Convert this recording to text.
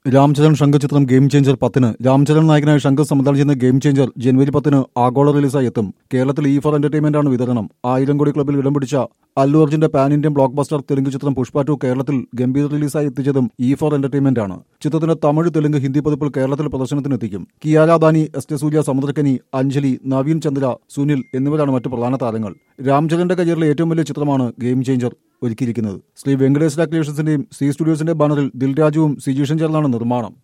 രാംചരൺ ശങ്കർ ചിത്രം game changer പത്തിന് രാംചരൺ നായകനായ ശങ്കർ സംവിധാനം ചെയ്യുന്ന ഗെയിം ചേഞ്ചർ ജനുവരി പത്തിന് ആഗോള റിലീസായി എത്തും കേരളത്തിൽ ഈ ഫോർ എന്റർടൈൻമെന്റ് ആണ് വിതരണം ആയിരം കോടി ക്ലബിൽ ഇടം പിടിച്ച അല്ലു അർജുന്റെ pan Indian blockbuster Telugu ചിത്രം പുഷ്പ ടു കേരളത്തിൽ ഗംഭീര റിലീസായി എത്തിച്ചതും ഈ ഫോർ എന്റർടൈൻമെന്റ് ആണ് ചിത്രത്തിന്റെ തമിഴ് തെലുങ്ക് ഹിന്ദി പതിപ്പിൽ കേരളത്തിൽ പ്രദർശനത്തിന് എത്തിക്കും കിയാര ദാനി എസ് ടെ സൂര്യ സമുദ്രക്കനി അഞ്ജലി നവീൻ ചന്ദ്ര സുനിൽ എന്നിവരാണ് മറ്റു പ്രധാന താരങ്ങൾ രാംചരന്റെ കരിയറിലെ ഏറ്റവും വലിയ ചിത്രമാണ് ഗെയിം ചേഞ്ചർ ഒരുക്കിയിരിക്കുന്നത് ശ്രീ വെങ്കടേശ്വര ക്രിയേഷൻസിന്റെയും സി സ്റ്റുഡിയോസിന്റെ ബാനറിൽ ദിൽരാജുവും സിജീഷും ചേർന്നാണ് നിർമ്മാണം